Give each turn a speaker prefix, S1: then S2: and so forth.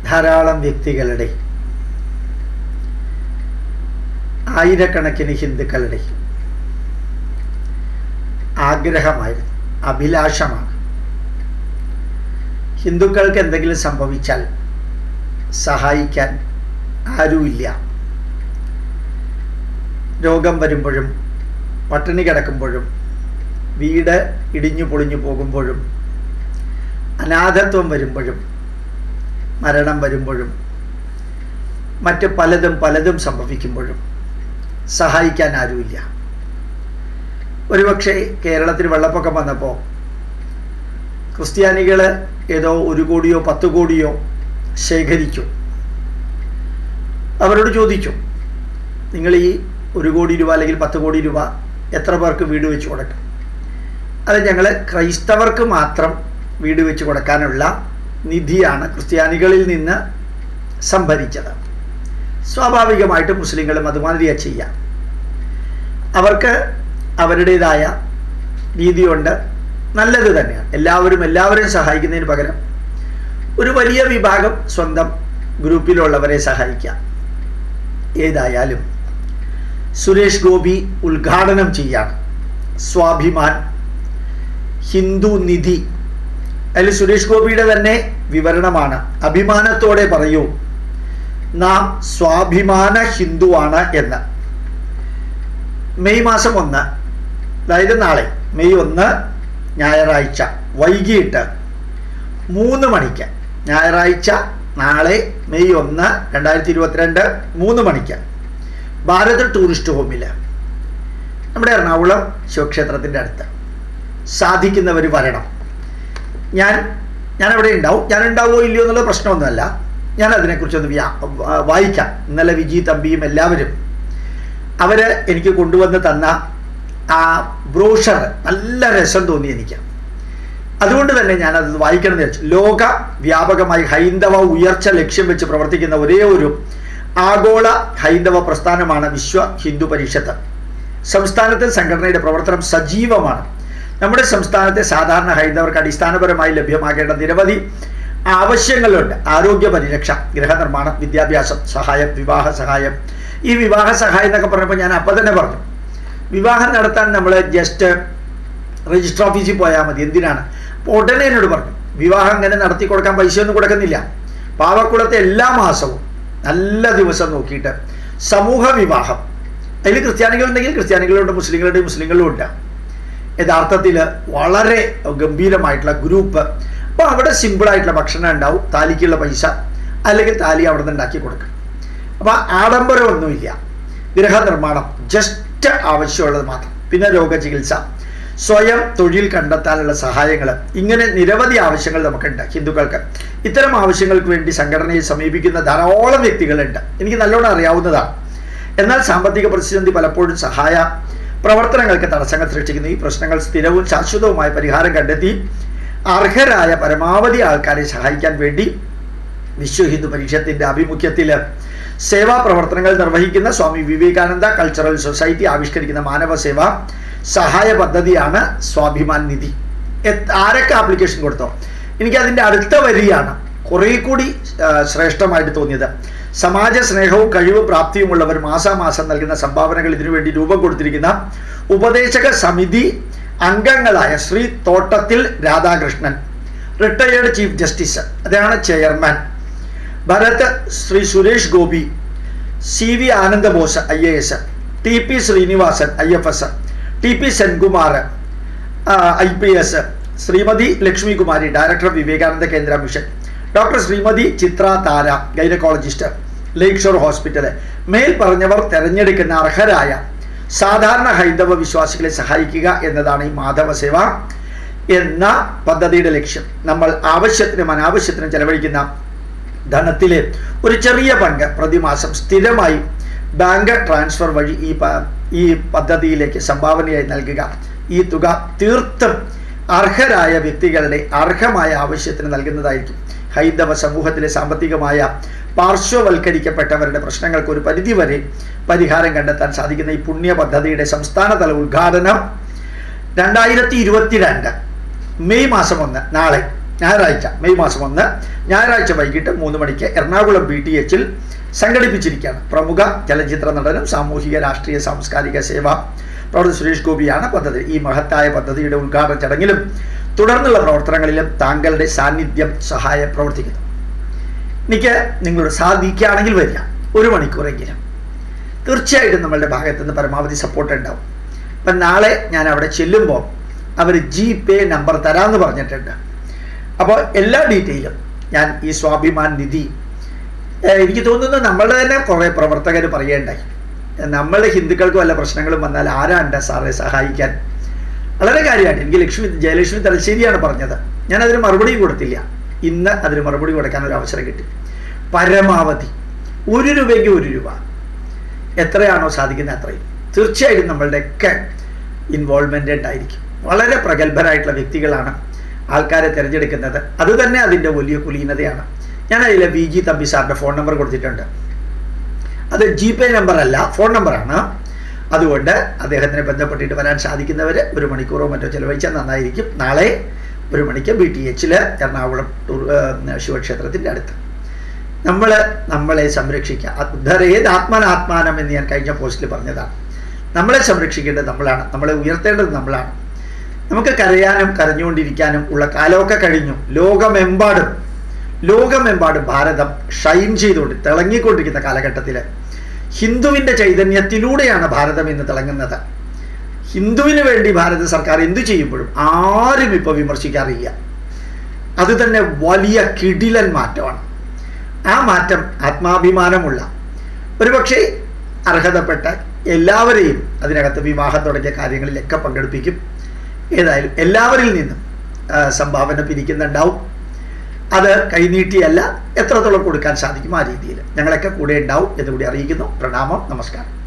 S1: ധാരാളം വ്യക്തികളുടെ ആയിരക്കണക്കിന് ഹിന്ദുക്കളുടെ ആഗ്രഹമായിരുന്നു അഭിലാഷമാണ് ഹിന്ദുക്കൾക്ക് എന്തെങ്കിലും സംഭവിച്ചാൽ സഹായിക്കാൻ ആരുമില്ല രോഗം വരുമ്പോഴും പട്ടിണി കിടക്കുമ്പോഴും വീട് ഇടിഞ്ഞു പൊളിഞ്ഞു പോകുമ്പോഴും അനാഥത്വം വരുമ്പോഴും മരണം വരുമ്പോഴും മറ്റ് പലതും പലതും സംഭവിക്കുമ്പോഴും സഹായിക്കാൻ ആരുമില്ല ഒരുപക്ഷെ കേരളത്തിൽ വെള്ളപ്പൊക്കം വന്നപ്പോൾ ക്രിസ്ത്യാനികൾ ഏതോ ഒരു കോടിയോ പത്ത് കോടിയോ ശേഖരിച്ചു അവരോട് ചോദിച്ചു നിങ്ങൾ ഈ ഒരു കോടി രൂപ അല്ലെങ്കിൽ പത്ത് കോടി രൂപ എത്ര പേർക്ക് വീട് വെച്ച് കൊടുക്കും അത് ഞങ്ങൾ ക്രൈസ്തവർക്ക് മാത്രം വീട് വെച്ച് കൊടുക്കാനുള്ള നിധിയാണ് ക്രിസ്ത്യാനികളിൽ നിന്ന് സംഭരിച്ചത് സ്വാഭാവികമായിട്ട് മുസ്ലിങ്ങളും അതുമാതിരിയാണ് ചെയ്യാം അവർക്ക് അവരുടേതായ രീതിയുണ്ട് നല്ലത് തന്നെയാണ് എല്ലാവരും എല്ലാവരെയും സഹായിക്കുന്നതിന് പകരം ഒരു വലിയ വിഭാഗം സ്വന്തം ഗ്രൂപ്പിലുള്ളവരെ സഹായിക്കാം ഏതായാലും സുരേഷ് ഗോപി ഉദ്ഘാടനം ചെയ്യാണ് സ്വാഭിമാൻ ഹിന്ദു നിധി അതിൽ സുരേഷ് ഗോപിയുടെ തന്നെ വിവരണമാണ് അഭിമാനത്തോടെ പറയൂ നാം സ്വാഭിമാന ഹിന്ദുവാണ് എന്ന് മെയ് മാസം ഒന്ന് അതായത് നാളെ മെയ് ഒന്ന് ഞായറാഴ്ച വൈകിട്ട് മൂന്ന് മണിക്ക് ഞായറാഴ്ച നാളെ മെയ് ഒന്ന് രണ്ടായിരത്തി ഇരുപത്തിരണ്ട് മൂന്ന് മണിക്ക് ഭാരത് ടൂറിസ്റ്റ് ഹോമിൽ നമ്മുടെ എറണാകുളം ശിവക്ഷേത്രത്തിൻ്റെ അടുത്ത് സാധിക്കുന്നവർ വരണം ഞാൻ ഞാൻ അവിടെ ഉണ്ടാവും ഞാൻ ഉണ്ടാവുമോ ഇല്ലയോ എന്നുള്ള പ്രശ്നമൊന്നുമല്ല ഞാൻ അതിനെക്കുറിച്ചൊന്ന് വ്യാ വായിക്കാം ഇന്നലെ വിജി തമ്പിയും എല്ലാവരും അവർ എനിക്ക് കൊണ്ടുവന്ന് തന്ന ആ ബ്രോഷർ നല്ല രസം തോന്നി എനിക്ക് അതുകൊണ്ട് തന്നെ ഞാനത് വായിക്കണം എന്ന് വെച്ചു ലോക വ്യാപകമായി ഹൈന്ദവ ഉയർച്ച ലക്ഷ്യം വെച്ച് പ്രവർത്തിക്കുന്ന ഒരേ ഒരു ആഗോള ഹൈന്ദവ പ്രസ്ഥാനമാണ് വിശ്വ ഹിന്ദു പരിഷത്ത് സംസ്ഥാനത്തെ സംഘടനയുടെ പ്രവർത്തനം സജീവമാണ് നമ്മുടെ സംസ്ഥാനത്തെ സാധാരണ ഹൈന്ദവർക്ക് അടിസ്ഥാനപരമായി ലഭ്യമാകേണ്ട നിരവധി ആവശ്യങ്ങളുണ്ട് ആരോഗ്യ പരിരക്ഷ ഗൃഹനിർമ്മാണം വിദ്യാഭ്യാസം സഹായം വിവാഹ സഹായം ഈ വിവാഹ സഹായം എന്നൊക്കെ പറഞ്ഞപ്പോൾ ഞാൻ അപ്പം തന്നെ പറഞ്ഞു വിവാഹം നടത്താൻ നമ്മൾ ജസ്റ്റ് രജിസ്റ്റർ ഓഫീസിൽ പോയാൽ മതി എന്തിനാണ് അപ്പോൾ ഉടനെ എന്നോട് പറഞ്ഞു വിവാഹം അങ്ങനെ നടത്തി കൊടുക്കാൻ പൈസയൊന്നും കൊടുക്കുന്നില്ല പാവക്കുളത്തെ എല്ലാ മാസവും നല്ല ദിവസം നോക്കിയിട്ട് സമൂഹ വിവാഹം അതിൽ ക്രിസ്ത്യാനികളുണ്ടെങ്കിൽ ക്രിസ്ത്യാനികളുണ്ട് മുസ്ലിങ്ങളുണ്ട് മുസ്ലിങ്ങളും ഉണ്ട് യഥാർത്ഥത്തിൽ വളരെ ഗംഭീരമായിട്ടുള്ള ഗ്രൂപ്പ് അപ്പോൾ അവിടെ സിമ്പിളായിട്ടുള്ള ഭക്ഷണം ഉണ്ടാവും താലിക്കുള്ള പൈസ അല്ലെങ്കിൽ താലി അവിടെ നിന്ന് ഉണ്ടാക്കി കൊടുക്കും അപ്പോൾ ആഡംബരമൊന്നുമില്ല ഗൃഹനിർമ്മാണം ജസ്റ്റ് ആവശ്യമുള്ളത് മാത്രം പിന്നെ രോഗചികിത്സ സ്വയം തൊഴിൽ കണ്ടെത്താനുള്ള സഹായങ്ങൾ ഇങ്ങനെ നിരവധി ആവശ്യങ്ങൾ നമുക്കുണ്ട് ഹിന്ദുക്കൾക്ക് ഇത്തരം ആവശ്യങ്ങൾക്ക് വേണ്ടി സംഘടനയെ സമീപിക്കുന്ന ധാരാളം വ്യക്തികളുണ്ട് എനിക്ക് നല്ലോണം അറിയാവുന്നതാണ് എന്നാൽ സാമ്പത്തിക പ്രതിസന്ധി പലപ്പോഴും സഹായ പ്രവർത്തനങ്ങൾക്ക് തടസ്സങ്ങൾ സൃഷ്ടിക്കുന്ന ഈ പ്രശ്നങ്ങൾ സ്ഥിരവും ശാശ്വതവുമായ പരിഹാരം കണ്ടെത്തി അർഹരായ പരമാവധി ആൾക്കാരെ സഹായിക്കാൻ വേണ്ടി വിശ്വ ഹിന്ദു പരിഷത്തിന്റെ ആഭിമുഖ്യത്തിൽ സേവാ പ്രവർത്തനങ്ങൾ നിർവഹിക്കുന്ന സ്വാമി വിവേകാനന്ദ കൾച്ചറൽ സൊസൈറ്റി ആവിഷ്കരിക്കുന്ന മാനവ സേവ സഹായ പദ്ധതിയാണ് സ്വാഭിമാൻ നിധി ആരൊക്കെ ആപ്ലിക്കേഷൻ കൊടുത്തോ എനിക്ക് അതിൻ്റെ അടുത്ത വരിയാണ് കുറേ കൂടി ശ്രേഷ്ഠമായിട്ട് തോന്നിയത് സമാജ സ്നേഹവും കഴിവ് പ്രാപ്തിയുമുള്ളവർ മാസാമാസം നൽകുന്ന സംഭാവനകൾ ഇതിനു വേണ്ടി രൂപം കൊടുത്തിരിക്കുന്ന ഉപദേശക സമിതി അംഗങ്ങളായ Shri Thottathil Radhakrishnan retired chief justice അദ്ദേഹമാണ് chairman Bharat Shri Suresh Gopi C V Anandabose I A S T P Sreenivasan I F S T P Senkumar I P S Shrimati Lakshmikumari director Vivekananda Kendra mission doctor Shrimati Chitra Tara gynaecologist lake shore hospital മേൽ പറഞ്ഞവർ തെരഞ്ഞെടുക്കുന്ന അർഹരായ സാധാരണ ഹൈന്ദവ വിശ്വാസികളെ സഹായിക്കുക എന്നതാണ് ഈ മാധവ സേവ എന്ന പദ്ധതിയുടെ ലക്ഷ്യം നമ്മൾ ആവശ്യത്തിനും അനാവശ്യത്തിനും ചെലവഴിക്കുന്ന ധനത്തിലെ ഒരു ചെറിയ പങ്ക് പ്രതിമാസം സ്ഥിരമായി ബാങ്ക് ട്രാൻസ്ഫർ വഴി ഈ ഈ പദ്ധതിയിലേക്ക് സംഭാവനയായി നൽകുക ഈ തുക തീർത്തും അർഹരായ വ്യക്തികളുടെ അർഹമായ ആവശ്യത്തിന് നൽകുന്നതായിരിക്കും ഹൈന്ദവ സമൂഹത്തിലെ സാമ്പത്തികമായ പാർശ്വവൽക്കരിക്കപ്പെട്ടവരുടെ പ്രശ്നങ്ങൾക്ക് ഒരു പരിധിവരെ പരിഹാരം കണ്ടെത്താൻ സാധിക്കുന്ന ഈ പുണ്യ പദ്ധതിയുടെ സംസ്ഥാനതല ഉദ്ഘാടനം രണ്ടായിരത്തി ഇരുപത്തിരണ്ട് മെയ് മാസം ഒന്ന് നാളെ ഞായറാഴ്ച മെയ് മാസം ഒന്ന് ഞായറാഴ്ച വൈകിട്ട് മൂന്ന് മണിക്ക് എറണാകുളം ബി ടി എച്ചിൽ സംഘടിപ്പിച്ചിരിക്കുകയാണ് പ്രമുഖ ചലച്ചിത്ര നടനും സാമൂഹിക രാഷ്ട്രീയ സാംസ്കാരിക സേവ പ്രവർത്തക സുരേഷ് ഗോപിയാണ് പദ്ധതി ഈ മഹത്തായ പദ്ധതിയുടെ ഉദ്ഘാടന ചടങ്ങിലും തുടർന്നുള്ള പ്രവർത്തനങ്ങളിലും താങ്കളുടെ സാന്നിധ്യം സഹായം പ്രവർത്തിക്കുന്നു എനിക്ക് നിങ്ങളോട് സാധിക്കുകയാണെങ്കിൽ വരിക ഒരു മണിക്കൂറെങ്കിലും തീർച്ചയായിട്ടും നമ്മളുടെ ഭാഗത്തു നിന്ന് പരമാവധി സപ്പോർട്ട് ഉണ്ടാവും അപ്പം നാളെ ഞാൻ അവിടെ ചെല്ലുമ്പോൾ അവർ ജി പേ നമ്പർ തരാമെന്ന് പറഞ്ഞിട്ടുണ്ട് അപ്പോൾ എല്ലാ ഡീറ്റെയിലും ഞാൻ ഈ സ്വാഭിമാൻ നിധി ഏഹ് എനിക്ക് തോന്നുന്നു നമ്മളുടെ തന്നെ കുറേ പ്രവർത്തകർ പറയേണ്ടായി നമ്മൾ ഹിന്ദുക്കൾക്ക് വല്ല പ്രശ്നങ്ങളും വന്നാൽ ആരാണ്ട് സാറെ സഹായിക്കാൻ വളരെ കാര്യമാണ് എനിക്ക് ലക്ഷ്മി ജയലക്ഷ്മി തലശ്ശേരിയാണ് പറഞ്ഞത് ഞാൻ അതിന് മറുപടി കൊടുത്തില്ല ഇന്ന് അതിന് മറുപടി കൊടുക്കാൻ ഒരു അവസരം കിട്ടി പരമാവധി ഒരു രൂപയ്ക്ക് ഒരു രൂപ എത്രയാണോ സാധിക്കുന്നത് അത്രയും തീർച്ചയായിട്ടും നമ്മളുടെയൊക്കെ ഇൻവോൾവ്മെൻ്റ് ഉണ്ടായിരിക്കും വളരെ പ്രഗത്ഭരായിട്ടുള്ള വ്യക്തികളാണ് ആൾക്കാരെ തിരഞ്ഞെടുക്കുന്നത് അത് തന്നെ അതിൻ്റെ വലിയ കുലീനതയാണ് ഞാൻ അതിൽ വി ജി തമ്പി സാറിൻ്റെ ഫോൺ നമ്പർ കൊടുത്തിട്ടുണ്ട് അത് ജി പേ നമ്പർ അല്ല ഫോൺ നമ്പറാണ് അതുകൊണ്ട് അദ്ദേഹത്തിനെ ബന്ധപ്പെട്ടിട്ട് വരാൻ സാധിക്കുന്നവർ ഒരു മണിക്കൂറോ മറ്റോ ചിലവഴിച്ചാൽ നന്നായിരിക്കും നാളെ ഒരു മണിക്ക് ബി ടി എച്ചിൽ എറണാകുളം ടൂർ ശിവക്ഷേത്രത്തിൻ്റെ അടുത്ത് നമ്മൾ നമ്മളെ സംരക്ഷിക്കുക ഉദ്ധരേത് ആത്മനാത്മാനം എന്ന് ഞാൻ കഴിഞ്ഞ പോസ്റ്റിൽ പറഞ്ഞതാണ് നമ്മളെ സംരക്ഷിക്കേണ്ടത് നമ്മളാണ് നമ്മളെ ഉയർത്തേണ്ടത് നമ്മളാണ് നമുക്ക് കരയാനും കരഞ്ഞുകൊണ്ടിരിക്കാനും ഉള്ള കാലമൊക്കെ കഴിഞ്ഞു ലോകമെമ്പാടും ലോകമെമ്പാടും ഭാരതം ഷൈൻ ചെയ്തുകൊണ്ട് തിളങ്ങിക്കൊണ്ടിരിക്കുന്ന കാലഘട്ടത്തിൽ ഹിന്ദുവിൻ്റെ ചൈതന്യത്തിലൂടെയാണ് ഭാരതം ഇന്ന് തിളങ്ങുന്നത് ഹിന്ദുവിന് വേണ്ടി ഭാരത സർക്കാർ എന്തു ചെയ്യുമ്പോഴും ആരും ഇപ്പോൾ വിമർശിക്കാറില്ല അത് തന്നെ വലിയ കിടിലൻ മാറ്റമാണ് ആ മാറ്റം ആത്മാഭിമാനമുള്ള ഒരുപക്ഷെ അർഹതപ്പെട്ട എല്ലാവരെയും അതിനകത്ത് വിവാഹം തുടങ്ങിയ കാര്യങ്ങളിലൊക്കെ പങ്കെടുപ്പിക്കും ഏതായാലും എല്ലാവരിൽ നിന്നും സംഭാവന പിരിക്കുന്നുണ്ടാവും അത് കൈനീട്ടിയല്ല എത്രത്തോളം കൊടുക്കാൻ സാധിക്കും ആ രീതിയിൽ ഞങ്ങളൊക്കെ കൂടെ ഉണ്ടാവും എന്നുകൂടി അറിയിക്കുന്നു പ്രണാമം നമസ്കാരം